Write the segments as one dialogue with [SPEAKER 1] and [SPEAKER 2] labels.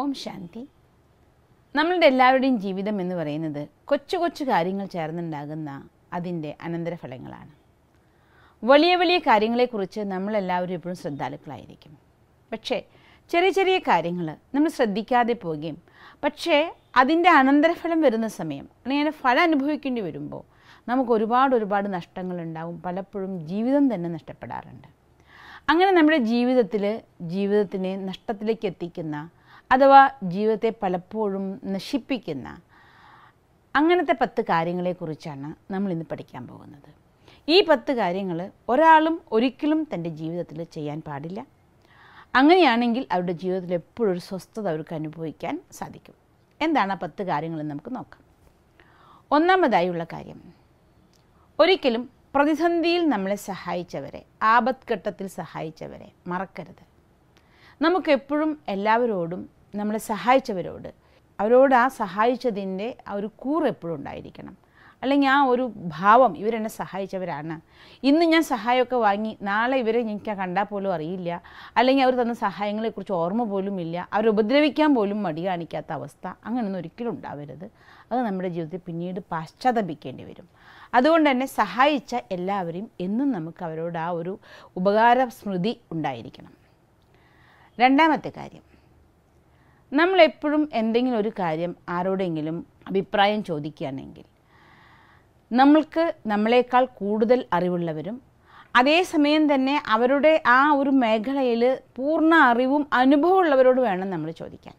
[SPEAKER 1] ഓം ശാന്തി നമ്മളുടെ എല്ലാവരുടെയും ജീവിതം എന്ന് പറയുന്നത് കൊച്ചു കൊച്ചു കാര്യങ്ങൾ ചേർന്നുണ്ടാകുന്ന അതിൻ്റെ അനന്തരഫലങ്ങളാണ് വലിയ വലിയ കാര്യങ്ങളെക്കുറിച്ച് നമ്മളെല്ലാവരും എപ്പോഴും ശ്രദ്ധാലുക്കളായിരിക്കും പക്ഷേ ചെറിയ ചെറിയ കാര്യങ്ങൾ നമ്മൾ ശ്രദ്ധിക്കാതെ പോവുകയും പക്ഷേ അതിൻ്റെ അനന്തരഫലം വരുന്ന സമയം അല്ലെങ്കിൽ അതിൻ്റെ ഫലം അനുഭവിക്കേണ്ടി വരുമ്പോൾ നമുക്ക് ഒരുപാട് ഒരുപാട് നഷ്ടങ്ങളുണ്ടാവും പലപ്പോഴും ജീവിതം തന്നെ നഷ്ടപ്പെടാറുണ്ട് അങ്ങനെ നമ്മുടെ ജീവിതത്തിൽ ജീവിതത്തിനെ നഷ്ടത്തിലേക്ക് എത്തിക്കുന്ന അഥവാ ജീവിതത്തെ പലപ്പോഴും നശിപ്പിക്കുന്ന അങ്ങനത്തെ പത്ത് കാര്യങ്ങളെക്കുറിച്ചാണ് നമ്മൾ ഇന്ന് പഠിക്കാൻ പോകുന്നത് ഈ പത്ത് കാര്യങ്ങൾ ഒരാളും ഒരിക്കലും തൻ്റെ ജീവിതത്തിൽ ചെയ്യാൻ പാടില്ല അങ്ങനെയാണെങ്കിൽ അവരുടെ ജീവിതത്തിൽ എപ്പോഴും ഒരു സ്വസ്ഥത അവർക്ക് അനുഭവിക്കാൻ സാധിക്കും എന്താണ് ആ പത്ത് കാര്യങ്ങളെന്ന് നമുക്ക് നോക്കാം ഒന്നാമതായുള്ള കാര്യം ഒരിക്കലും പ്രതിസന്ധിയിൽ നമ്മളെ സഹായിച്ചവരെ ആപത്ഘട്ടത്തിൽ സഹായിച്ചവരെ മറക്കരുത് നമുക്കെപ്പോഴും എല്ലാവരോടും നമ്മളെ സഹായിച്ചവരോട് അവരോട് ആ സഹായിച്ചതിൻ്റെ ആ ഒരു കൂറ് എപ്പോഴും ഉണ്ടായിരിക്കണം അല്ലെങ്കിൽ ആ ഒരു ഭാവം ഇവരെന്നെ സഹായിച്ചവരാണ് ഇന്ന് ഞാൻ സഹായമൊക്കെ വാങ്ങി നാളെ ഇവരെ എനിക്ക് കണ്ടാൽ പോലും അറിയില്ല അല്ലെങ്കിൽ അവർ തന്ന സഹായങ്ങളെക്കുറിച്ച് ഓർമ്മ പോലും ഇല്ല അവരെ ഉപദ്രവിക്കാൻ പോലും മടി കാണിക്കാത്ത അവസ്ഥ അങ്ങനെയൊന്നും ഒരിക്കലും ഉണ്ടാവരുത് അത് നമ്മുടെ ജീവിതത്തിൽ പിന്നീട് പാശ്ചാത്തപിക്കേണ്ടി വരും അതുകൊണ്ട് തന്നെ സഹായിച്ച എല്ലാവരെയും എന്നും നമുക്ക് അവരോട് ആ ഒരു ഉപകാര സ്മൃതി ഉണ്ടായിരിക്കണം രണ്ടാമത്തെ കാര്യം നമ്മളെപ്പോഴും എന്തെങ്കിലും ഒരു കാര്യം ആരോടെങ്കിലും അഭിപ്രായം ചോദിക്കുകയാണെങ്കിൽ നമ്മൾക്ക് നമ്മളെക്കാൾ കൂടുതൽ അറിവുള്ളവരും അതേസമയം തന്നെ അവരുടെ ആ ഒരു മേഖലയിൽ പൂർണ്ണ അറിവും അനുഭവമുള്ളവരോട് വേണം നമ്മൾ ചോദിക്കാൻ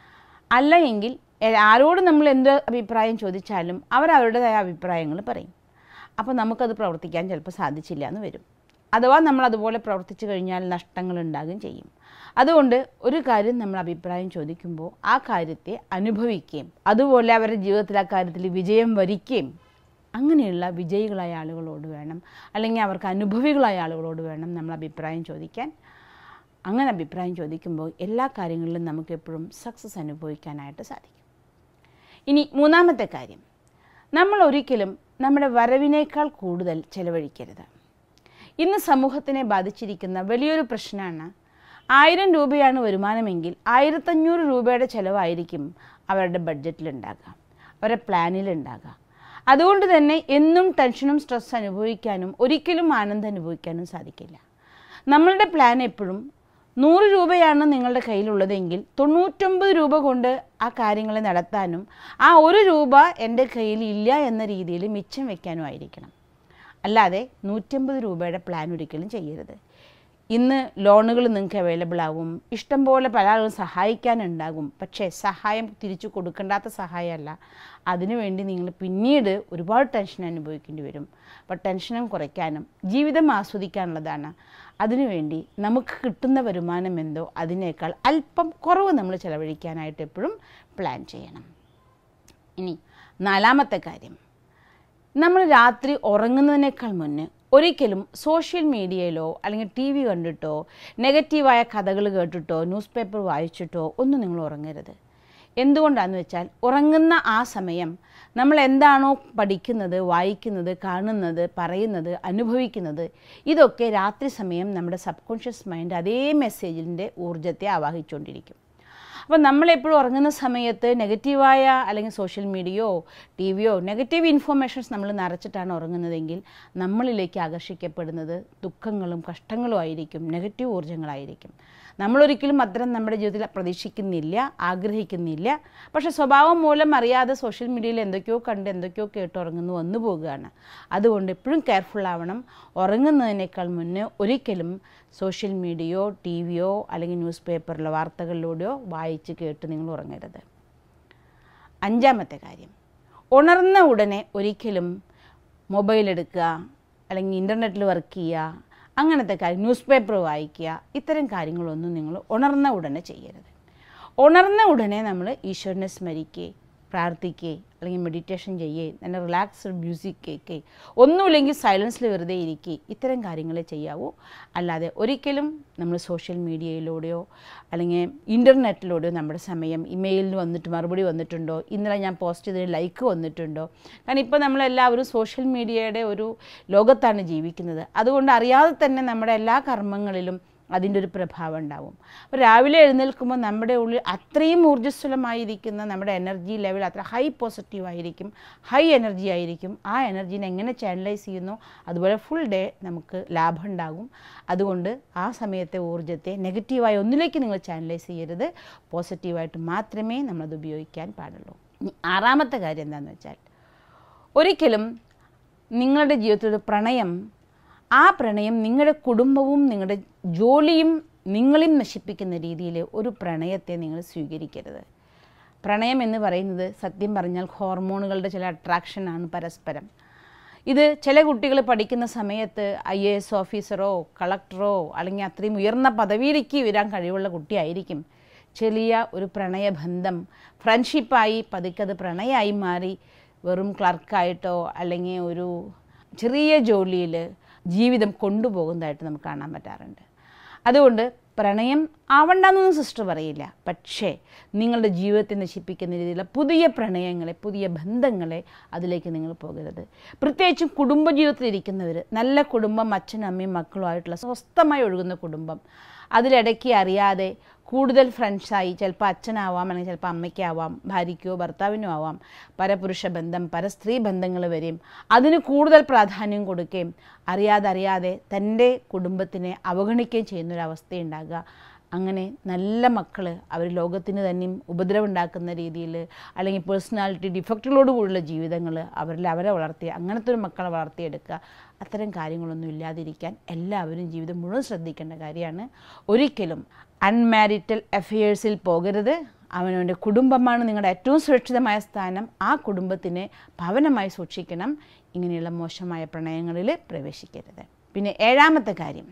[SPEAKER 1] അല്ല എങ്കിൽ എ- ആരോട് നമ്മൾ എന്ത് അഭിപ്രായം ചോദിച്ചാലും അവർ അവരുടേതായ അഭിപ്രായങ്ങൾ പറയും അപ്പോൾ നമുക്കത് പ്രവർത്തിക്കാൻ ചിലപ്പോൾ സാധിച്ചില്ല എന്ന് വരും അഥവാ നമ്മൾ അതുപോലെ പ്രവർത്തിച്ചു കഴിഞ്ഞാൽ നഷ്ടങ്ങൾ ഉണ്ടാകുകയും ചെയ്യും അതുകൊണ്ട് ഒരു കാര്യം നമ്മൾ അഭിപ്രായം ചോദിക്കുമ്പോൾ ആ കാര്യത്തെ അനുഭവിക്കുകയും അതുപോലെ അവരുടെ ജീവിതത്തിൽ ആ കാര്യത്തിൽ വിജയം വരിക്കുകയും അങ്ങനെയുള്ള വിജയികളായ ആളുകളോട് വേണം അല്ലെങ്കിൽ അവർക്ക് അനുഭവികളായ ആളുകളോട് വേണം നമ്മൾ അഭിപ്രായം ചോദിക്കാൻ അങ്ങനെ അഭിപ്രായം ചോദിക്കുമ്പോൾ എല്ലാ കാര്യങ്ങളിലും നമുക്ക് എപ്പോഴും സക്സസ് അനുഭവിക്കാനായിട്ട് സാധിക്കും ഇനി മൂന്നാമത്തെ കാര്യം നമ്മൾ ഒരിക്കലും നമ്മുടെ വരവിനേക്കാൾ കൂടുതൽ ചെലവഴിക്കരുത് ഇന്ന് സമൂഹത്തിനെ ബാധിച്ചിരിക്കുന്ന വലിയൊരു പ്രശ്നമാണ് ആയിരം രൂപയാണ് വരുമാനമെങ്കിൽ ആയിരത്തഞ്ഞൂറ് രൂപയുടെ ചിലവായിരിക്കും അവരുടെ ബഡ്ജറ്റിലുണ്ടാകുക അവരുടെ പ്ലാനിലുണ്ടാകുക അതുകൊണ്ട് തന്നെ എന്നും ടെൻഷനും സ്ട്രെസ് അനുഭവിക്കാനും ഒരിക്കലും ആനന്ദം അനുഭവിക്കാനും സാധിക്കില്ല നമ്മളുടെ പ്ലാൻ എപ്പോഴും നൂറ് രൂപയാണ് നിങ്ങളുടെ കയ്യിലുള്ളതെങ്കിൽ തൊണ്ണൂറ്റൊമ്പത് രൂപ കൊണ്ട് ആ കാര്യങ്ങളെ നടത്താനും ആ ഒരു രൂപ എൻ്റെ കയ്യിൽ ഇല്ല എന്ന രീതിയിൽ മിച്ചം വെക്കാനും ആയിരിക്കണം അല്ലാതെ നൂറ്റമ്പത് രൂപയുടെ പ്ലാൻ ഒരിക്കലും ചെയ്യരുത് ഇന്ന് ലോണുകൾ നിങ്ങൾക്ക് അവൈലബിൾ ആവും ഇഷ്ടംപോലെ പല ആളുകളും സഹായിക്കാനുണ്ടാകും പക്ഷേ സഹായം തിരിച്ചു കൊടുക്കേണ്ടാത്ത സഹായമല്ല അതിനുവേണ്ടി നിങ്ങൾ പിന്നീട് ഒരുപാട് ടെൻഷൻ അനുഭവിക്കേണ്ടി വരും അപ്പോൾ ടെൻഷനും കുറയ്ക്കാനും ജീവിതം ആസ്വദിക്കാനുള്ളതാണ് അതിനുവേണ്ടി നമുക്ക് കിട്ടുന്ന വരുമാനം എന്തോ അതിനേക്കാൾ അല്പം കുറവ് നമ്മൾ ചിലവഴിക്കാനായിട്ട് എപ്പോഴും പ്ലാൻ ചെയ്യണം ഇനി നാലാമത്തെ കാര്യം നമ്മൾ രാത്രി ഉറങ്ങുന്നതിനേക്കാൾ മുന്നേ ഒരിക്കലും സോഷ്യൽ മീഡിയയിലോ അല്ലെങ്കിൽ ടി വി കണ്ടിട്ടോ നെഗറ്റീവായ കഥകൾ കേട്ടിട്ടോ ന്യൂസ് പേപ്പർ വായിച്ചിട്ടോ ഒന്നും നിങ്ങൾ ഉറങ്ങരുത് എന്തുകൊണ്ടാണെന്ന് വെച്ചാൽ ഉറങ്ങുന്ന ആ സമയം നമ്മൾ എന്താണോ പഠിക്കുന്നത് വായിക്കുന്നത് കാണുന്നത് പറയുന്നത് അനുഭവിക്കുന്നത് ഇതൊക്കെ രാത്രി സമയം നമ്മുടെ സബ് കോൺഷ്യസ് മൈൻഡ് അതേ മെസ്സേജിൻ്റെ ഊർജ്ജത്തെ ആവാഹിച്ചുകൊണ്ടിരിക്കും അപ്പം നമ്മളെപ്പോഴും ഉറങ്ങുന്ന സമയത്ത് നെഗറ്റീവായ അല്ലെങ്കിൽ സോഷ്യൽ മീഡിയയോ ടി വിയോ നെഗറ്റീവ് ഇൻഫോർമേഷൻസ് നമ്മൾ നിറച്ചിട്ടാണ് ഉറങ്ങുന്നതെങ്കിൽ നമ്മളിലേക്ക് ആകർഷിക്കപ്പെടുന്നത് ദുഃഖങ്ങളും കഷ്ടങ്ങളും ആയിരിക്കും നെഗറ്റീവ് ഊർജ്ജങ്ങളായിരിക്കും നമ്മളൊരിക്കലും അത്തരം നമ്മുടെ ജീവിതത്തിൽ പ്രതീക്ഷിക്കുന്നില്ല ആഗ്രഹിക്കുന്നില്ല പക്ഷേ സ്വഭാവം മൂലം അറിയാതെ സോഷ്യൽ മീഡിയയിൽ എന്തൊക്കെയോ കണ്ട് എന്തൊക്കെയോ കേട്ട് ഉറങ്ങുന്നു വന്നു പോകുകയാണ് അതുകൊണ്ട് എപ്പോഴും കെയർഫുൾ ആവണം ഉറങ്ങുന്നതിനേക്കാൾ മുന്നേ ഒരിക്കലും സോഷ്യൽ മീഡിയയോ ടി വിയോ അല്ലെങ്കിൽ ന്യൂസ് പേപ്പറിലോ വാർത്തകളിലൂടെയോ വായിച്ച് കേട്ട് നിങ്ങൾ ഉറങ്ങരുത് അഞ്ചാമത്തെ കാര്യം ഉണർന്ന ഉടനെ ഒരിക്കലും മൊബൈൽ എടുക്കുക അല്ലെങ്കിൽ ഇൻ്റർനെറ്റിൽ വർക്ക് ചെയ്യുക അങ്ങനത്തെ കാര്യം ന്യൂസ് പേപ്പർ വായിക്കുക ഇത്തരം കാര്യങ്ങളൊന്നും നിങ്ങൾ ഉണർന്ന ഉടനെ ചെയ്യരുത് ഉണർന്ന ഉടനെ നമ്മൾ ഈശ്വരനെ സ്മരിക്കുക പ്രാർത്ഥിക്കുക അല്ലെങ്കിൽ മെഡിറ്റേഷൻ ചെയ്യേ നല്ല റിലാക്സ്ഡ് മ്യൂസിക് കേൾക്കേ ഒന്നുമില്ലെങ്കിൽ സൈലൻസിൽ വെറുതെ ഇരിക്കുക ഇത്തരം കാര്യങ്ങളെ ചെയ്യാവൂ അല്ലാതെ ഒരിക്കലും നമ്മൾ സോഷ്യൽ മീഡിയയിലൂടെയോ അല്ലെങ്കിൽ ഇൻ്റർനെറ്റിലൂടെയോ നമ്മുടെ സമയം ഇമെയിലിന് വന്നിട്ട് മറുപടി വന്നിട്ടുണ്ടോ ഇന്നലെ ഞാൻ പോസ്റ്റ് ചെയ്തതിന് ലൈക്ക് വന്നിട്ടുണ്ടോ കാരണം ഇപ്പോൾ നമ്മളെല്ലാവരും സോഷ്യൽ മീഡിയയുടെ ഒരു ലോകത്താണ് ജീവിക്കുന്നത് അതുകൊണ്ട് അറിയാതെ തന്നെ നമ്മുടെ എല്ലാ കർമ്മങ്ങളിലും അതിൻ്റെ ഒരു പ്രഭാവം ഉണ്ടാവും അപ്പോൾ രാവിലെ എഴുന്നേൽക്കുമ്പോൾ നമ്മുടെ ഉള്ളിൽ അത്രയും ഊർജ്ജസ്വലമായിരിക്കുന്ന നമ്മുടെ എനർജി ലെവൽ അത്ര ഹൈ പോസിറ്റീവ് ആയിരിക്കും ഹൈ എനർജി ആയിരിക്കും ആ എനർജീനെ എങ്ങനെ ചാനലൈസ് ചെയ്യുന്നു അതുപോലെ ഫുൾ ഡേ നമുക്ക് ലാഭം ഉണ്ടാകും അതുകൊണ്ട് ആ സമയത്തെ ഊർജ്ജത്തെ നെഗറ്റീവായ ഒന്നിലേക്ക് നിങ്ങൾ ചാനലൈസ് ചെയ്യരുത് പോസിറ്റീവായിട്ട് മാത്രമേ നമ്മളത് ഉപയോഗിക്കാൻ പാടുള്ളൂ ഇനി ആറാമത്തെ കാര്യം എന്താണെന്ന് വെച്ചാൽ ഒരിക്കലും നിങ്ങളുടെ ജീവിതത്തിൽ ഒരു പ്രണയം ആ പ്രണയം നിങ്ങളുടെ കുടുംബവും നിങ്ങളുടെ ജോലിയും നിങ്ങളെയും നശിപ്പിക്കുന്ന രീതിയിൽ ഒരു പ്രണയത്തെ നിങ്ങൾ സ്വീകരിക്കരുത് പ്രണയം എന്ന് പറയുന്നത് സത്യം പറഞ്ഞാൽ ഹോർമോണുകളുടെ ചില അട്രാക്ഷനാണ് പരസ്പരം ഇത് ചില കുട്ടികൾ പഠിക്കുന്ന സമയത്ത് ഐ എ എസ് ഓഫീസറോ കളക്ടറോ അല്ലെങ്കിൽ അത്രയും ഉയർന്ന പദവിയിലേക്ക് വരാൻ കഴിവുള്ള കുട്ടിയായിരിക്കും ചെറിയ ഒരു പ്രണയബന്ധം ഫ്രണ്ട്ഷിപ്പായി പതുക്കത് പ്രണയമായി മാറി വെറും ക്ലർക്കായിട്ടോ അല്ലെങ്കിൽ ഒരു ചെറിയ ജോലിയിൽ ജീവിതം കൊണ്ടുപോകുന്നതായിട്ട് നമുക്ക് കാണാൻ പറ്റാറുണ്ട് അതുകൊണ്ട് പ്രണയം ആവണ്ടെന്നൊന്നും സിസ്റ്റർ പറയില്ല പക്ഷേ നിങ്ങളുടെ ജീവിതത്തെ നശിപ്പിക്കുന്ന രീതിയിലുള്ള പുതിയ പ്രണയങ്ങളെ പുതിയ ബന്ധങ്ങളെ അതിലേക്ക് നിങ്ങൾ പോകരുത് പ്രത്യേകിച്ചും കുടുംബജീവിതത്തിലിരിക്കുന്നവർ നല്ല കുടുംബം അച്ഛനും അമ്മയും മക്കളുമായിട്ടുള്ള സ്വസ്ഥമായി ഒഴുകുന്ന കുടുംബം അതിലിടയ്ക്ക് അറിയാതെ കൂടുതൽ ഫ്രണ്ട്സായി ചിലപ്പോൾ അച്ഛനാവാം അല്ലെങ്കിൽ ചിലപ്പോൾ അമ്മയ്ക്കാവാം ഭാര്യയ്ക്കോ ഭർത്താവിനോ ആവാം പരപുരുഷ ബന്ധം പരസ്ത്രീ ബന്ധങ്ങൾ വരെയും അതിന് കൂടുതൽ പ്രാധാന്യം കൊടുക്കുകയും അറിയാതെ അറിയാതെ തൻ്റെ കുടുംബത്തിനെ അവഗണിക്കുകയും ചെയ്യുന്നൊരവസ്ഥയുണ്ടാകുക അങ്ങനെ നല്ല മക്കൾ അവർ ലോകത്തിന് തന്നെയും ഉപദ്രവം ഉണ്ടാക്കുന്ന രീതിയിൽ അല്ലെങ്കിൽ പേഴ്സണാലിറ്റി ഡിഫക്റ്റുകളോട് കൂടിയുള്ള ജീവിതങ്ങൾ അവരിൽ അവരെ വളർത്തി അങ്ങനത്തെ ഒരു മക്കളെ വളർത്തിയെടുക്കുക അത്തരം കാര്യങ്ങളൊന്നും ഇല്ലാതിരിക്കാൻ എല്ലാവരും ജീവിതം മുഴുവൻ ശ്രദ്ധിക്കേണ്ട കാര്യമാണ് ഒരിക്കലും അൺമാരിറ്റൽ അഫയേഴ്സിൽ പോകരുത് അവനവൻ്റെ കുടുംബമാണ് നിങ്ങളുടെ ഏറ്റവും സുരക്ഷിതമായ സ്ഥാനം ആ കുടുംബത്തിനെ ഭവനമായി സൂക്ഷിക്കണം ഇങ്ങനെയുള്ള മോശമായ പ്രണയങ്ങളിൽ പ്രവേശിക്കരുത് പിന്നെ ഏഴാമത്തെ കാര്യം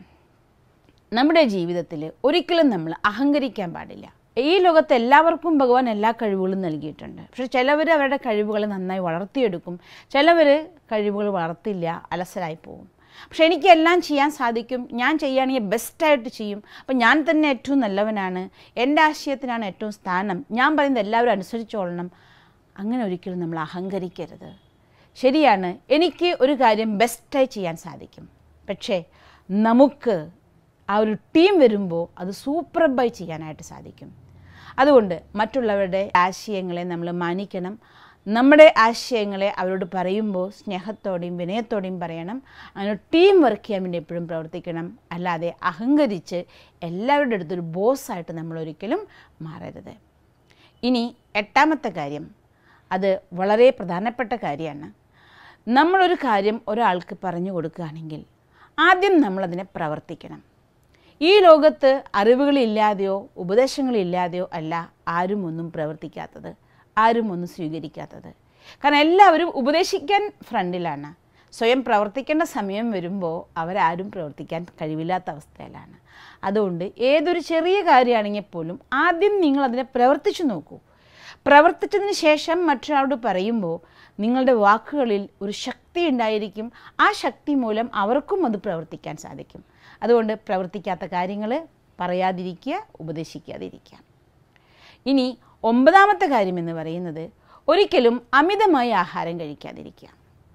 [SPEAKER 1] നമ്മുടെ ജീവിതത്തിൽ ഒരിക്കലും നമ്മൾ അഹങ്കരിക്കാൻ പാടില്ല ഈ ലോകത്ത് എല്ലാവർക്കും ഭഗവാൻ എല്ലാ കഴിവുകളും നൽകിയിട്ടുണ്ട് പക്ഷെ ചിലവർ അവരുടെ കഴിവുകളെ നന്നായി വളർത്തിയെടുക്കും ചിലവർ കഴിവുകൾ വളർത്തില്ല അലസരായി പോകും പക്ഷെ എനിക്ക് എല്ലാം ചെയ്യാൻ സാധിക്കും ഞാൻ ചെയ്യുകയാണെങ്കിൽ ബെസ്റ്റായിട്ട് ചെയ്യും അപ്പം ഞാൻ തന്നെ ഏറ്റവും നല്ലവനാണ് എൻ്റെ ആശയത്തിനാണ് ഏറ്റവും സ്ഥാനം ഞാൻ പറയുന്നത് എല്ലാവരും അനുസരിച്ചോളണം അങ്ങനെ ഒരിക്കലും നമ്മൾ അഹങ്കരിക്കരുത് ശരിയാണ് എനിക്ക് ഒരു കാര്യം ബെസ്റ്റായി ചെയ്യാൻ സാധിക്കും പക്ഷേ നമുക്ക് ആ ഒരു ടീം വരുമ്പോൾ അത് സൂപ്പർബായി ചെയ്യാനായിട്ട് സാധിക്കും അതുകൊണ്ട് മറ്റുള്ളവരുടെ ആശയങ്ങളെ നമ്മൾ മാനിക്കണം നമ്മുടെ ആശയങ്ങളെ അവരോട് പറയുമ്പോൾ സ്നേഹത്തോടെയും വിനയത്തോടെയും പറയണം അങ്ങനെ ടീം വർക്ക് ചെയ്യാൻ വേണ്ടി എപ്പോഴും പ്രവർത്തിക്കണം അല്ലാതെ അഹങ്കരിച്ച് എല്ലാവരുടെ അടുത്തൊരു ബോസായിട്ട് നമ്മൾ ഒരിക്കലും മാറരുത് ഇനി എട്ടാമത്തെ കാര്യം അത് വളരെ പ്രധാനപ്പെട്ട കാര്യമാണ് നമ്മളൊരു കാര്യം ഒരാൾക്ക് പറഞ്ഞു കൊടുക്കുകയാണെങ്കിൽ ആദ്യം നമ്മളതിനെ പ്രവർത്തിക്കണം ഈ ലോകത്ത് അറിവുകളില്ലാതെയോ ഉപദേശങ്ങളില്ലാതെയോ അല്ല ആരും ഒന്നും പ്രവർത്തിക്കാത്തത് ആരും ഒന്നും സ്വീകരിക്കാത്തത് കാരണം എല്ലാവരും ഉപദേശിക്കാൻ ഫ്രണ്ടിലാണ് സ്വയം പ്രവർത്തിക്കേണ്ട സമയം വരുമ്പോൾ അവരാരും പ്രവർത്തിക്കാൻ കഴിവില്ലാത്ത അവസ്ഥയിലാണ് അതുകൊണ്ട് ഏതൊരു ചെറിയ കാര്യമാണെങ്കിൽ പോലും ആദ്യം നിങ്ങൾ അതിനെ പ്രവർത്തിച്ചു നോക്കൂ പ്രവർത്തിച്ചതിന് ശേഷം മറ്റൊരാളോട് പറയുമ്പോൾ നിങ്ങളുടെ വാക്കുകളിൽ ഒരു ശക്തി ഉണ്ടായിരിക്കും ആ ശക്തി മൂലം അവർക്കും അത് പ്രവർത്തിക്കാൻ സാധിക്കും അതുകൊണ്ട് പ്രവർത്തിക്കാത്ത കാര്യങ്ങൾ പറയാതിരിക്കുക ഉപദേശിക്കാതിരിക്കുക ഇനി ഒമ്പതാമത്തെ കാര്യം എന്ന് പറയുന്നത് ഒരിക്കലും അമിതമായി ആഹാരം കഴിക്കാതിരിക്കുക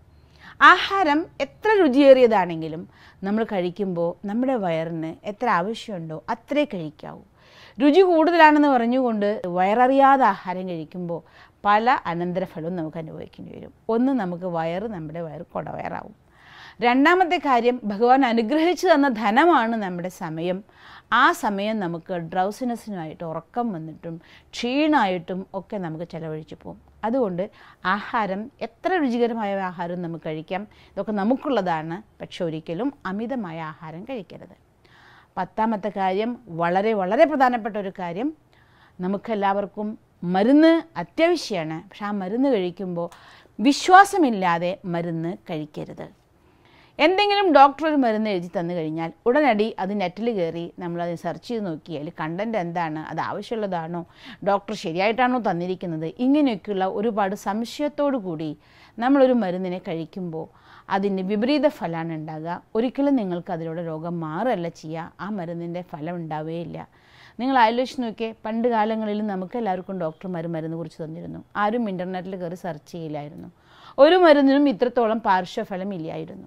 [SPEAKER 1] ആഹാരം എത്ര രുചിയേറിയതാണെങ്കിലും നമ്മൾ കഴിക്കുമ്പോൾ നമ്മുടെ വയറിന് എത്ര ആവശ്യമുണ്ടോ അത്രേ കഴിക്കാവൂ രുചി കൂടുതലാണെന്ന് പറഞ്ഞുകൊണ്ട് വയററിയാതെ ആഹാരം കഴിക്കുമ്പോൾ പല അനന്തരഫലവും നമുക്ക് അനുഭവിക്കേണ്ടി വരും ഒന്ന് നമുക്ക് വയറ് നമ്മുടെ വയറ് കുടവയറാവും രണ്ടാമത്തെ കാര്യം ഭഗവാൻ അനുഗ്രഹിച്ചു തന്ന ധനമാണ് നമ്മുടെ സമയം ആ സമയം നമുക്ക് ഡ്രൗസിനെസ്സിനുമായിട്ട് ഉറക്കം വന്നിട്ടും ക്ഷീണമായിട്ടും ഒക്കെ നമുക്ക് ചിലവഴിച്ചു പോകും അതുകൊണ്ട് ആഹാരം എത്ര രുചികരമായ ആഹാരം നമുക്ക് കഴിക്കാം ഇതൊക്കെ നമുക്കുള്ളതാണ് പക്ഷെ ഒരിക്കലും അമിതമായ ആഹാരം കഴിക്കരുത് പത്താമത്തെ കാര്യം വളരെ വളരെ പ്രധാനപ്പെട്ട ഒരു കാര്യം നമുക്കെല്ലാവർക്കും മരുന്ന് അത്യാവശ്യമാണ് പക്ഷെ ആ മരുന്ന് കഴിക്കുമ്പോൾ വിശ്വാസമില്ലാതെ മരുന്ന് കഴിക്കരുത് എന്തെങ്കിലും ഡോക്ടർ ഒരു മരുന്ന് എഴുതി തന്നു കഴിഞ്ഞാൽ ഉടനടി അത് നെറ്റിൽ കയറി നമ്മളത് സെർച്ച് ചെയ്ത് നോക്കി അതിൽ കണ്ടൻറ്റ് എന്താണ് അത് ആവശ്യമുള്ളതാണോ ഡോക്ടർ ശരിയായിട്ടാണോ തന്നിരിക്കുന്നത് ഇങ്ങനെയൊക്കെയുള്ള ഒരുപാട് സംശയത്തോടു കൂടി നമ്മളൊരു മരുന്നിനെ കഴിക്കുമ്പോൾ അതിന് വിപരീത ഫലമാണ് ഉണ്ടാകുക ഒരിക്കലും നിങ്ങൾക്ക് അതിലൂടെ രോഗം മാറല്ല ചെയ്യുക ആ മരുന്നിൻ്റെ ഫലം ഉണ്ടാവുകയില്ല നിങ്ങൾ ആലോചിച്ച് നോക്കിയേ പണ്ട് കാലങ്ങളിൽ നമുക്ക് എല്ലാവർക്കും ഡോക്ടർമാർ മരുന്ന് കുറിച്ച് തന്നിരുന്നു ആരും ഇൻ്റർനെറ്റിൽ കയറി സെർച്ച് ചെയ്യില്ലായിരുന്നു ഒരു മരുന്നിനും ഇത്രത്തോളം പാർശ്വഫലം ഇല്ലായിരുന്നു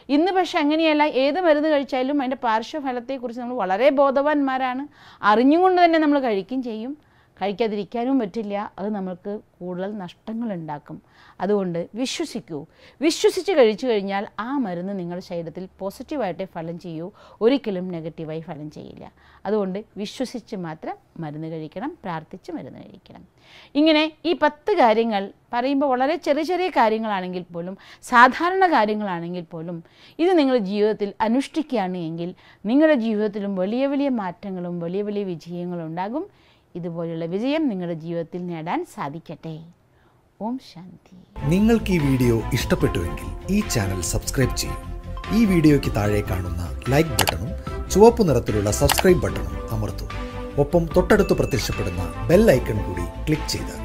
[SPEAKER 1] ഇന്ന് പക്ഷെ അങ്ങനെയല്ല ഏത് മരുന്ന് കഴിച്ചാലും അതിൻ്റെ പാർശ്വഫലത്തെക്കുറിച്ച് നമ്മൾ വളരെ ബോധവാന്മാരാണ് അറിഞ്ഞുകൊണ്ട് തന്നെ നമ്മൾ കഴിക്കുകയും ചെയ്യും കഴിക്കാതിരിക്കാനും പറ്റില്ല അത് നമുക്ക് കൂടുതൽ നഷ്ടങ്ങൾ ഉണ്ടാക്കും അതുകൊണ്ട് വിശ്വസിക്കൂ വിശ്വസിച്ച് കഴിച്ചു കഴിഞ്ഞാൽ ആ മരുന്ന് നിങ്ങളുടെ ശരീരത്തിൽ പോസിറ്റീവായിട്ടേ ഫലം ചെയ്യൂ ഒരിക്കലും നെഗറ്റീവായി ഫലം ചെയ്യില്ല അതുകൊണ്ട് വിശ്വസിച്ച് മാത്രം മരുന്ന് കഴിക്കണം പ്രാർത്ഥിച്ച് മരുന്ന് കഴിക്കണം ഇങ്ങനെ ഈ പത്ത് കാര്യങ്ങൾ പറയുമ്പോൾ വളരെ ചെറിയ ചെറിയ കാര്യങ്ങളാണെങ്കിൽ പോലും സാധാരണ കാര്യങ്ങളാണെങ്കിൽ പോലും ഇത് നിങ്ങളുടെ ജീവിതത്തിൽ അനുഷ്ഠിക്കുകയാണ് എങ്കിൽ നിങ്ങളുടെ ജീവിതത്തിലും വലിയ വലിയ മാറ്റങ്ങളും വലിയ വലിയ വിജയങ്ങളും ഉണ്ടാകും ഇതുപോലുള്ള വിജയം നിങ്ങളുടെ ജീവിതത്തിൽ നേടാൻ സാധിക്കട്ടെ ഓം ശാന്തി
[SPEAKER 2] നിങ്ങൾക്ക് ഈ വീഡിയോ ഇഷ്ടപ്പെട്ടുവെങ്കിൽ ഈ ചാനൽ സബ്സ്ക്രൈബ് ചെയ്യൂ ഈ വീഡിയോയ്ക്ക് താഴെ കാണുന്ന ലൈക്ക് ബട്ടണും ചുവപ്പ് നിറത്തിലുള്ള സബ്സ്ക്രൈബ് ബട്ടണും അമർത്തൂ ഒപ്പം തൊട്ടടുത്ത് പ്രത്യക്ഷപ്പെടുന്ന ബെൽ ഐക്കൺ കൂടി ക്ലിക്ക് ചെയ്താൽ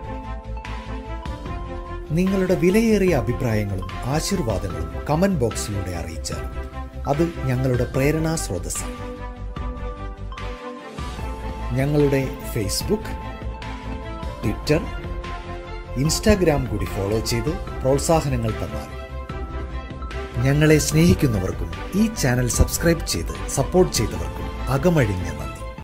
[SPEAKER 2] നിങ്ങളുടെ വിലയേറിയ അഭിപ്രായങ്ങളും ആശീർവാദങ്ങളും കമന്റ് ബോക്സിലൂടെ അറിയിച്ചാൽ അത് ഞങ്ങളുടെ പ്രേരണാ സ്രോതസ്സാണ് ഞങ്ങളുടെ ഫേസ്ബുക്ക് ട്വിറ്റർ ഇൻസ്റ്റാഗ്രാം കൂടി ഫോളോ ചെയ്ത് പ്രോത്സാഹനങ്ങൾ തന്നാൽ ഞങ്ങളെ സ്നേഹിക്കുന്നവർക്കും ഈ ചാനൽ സബ്സ്ക്രൈബ് ചെയ്ത് സപ്പോർട്ട് ചെയ്തവർക്കും അകമഴിഞ്ഞ നന്ദി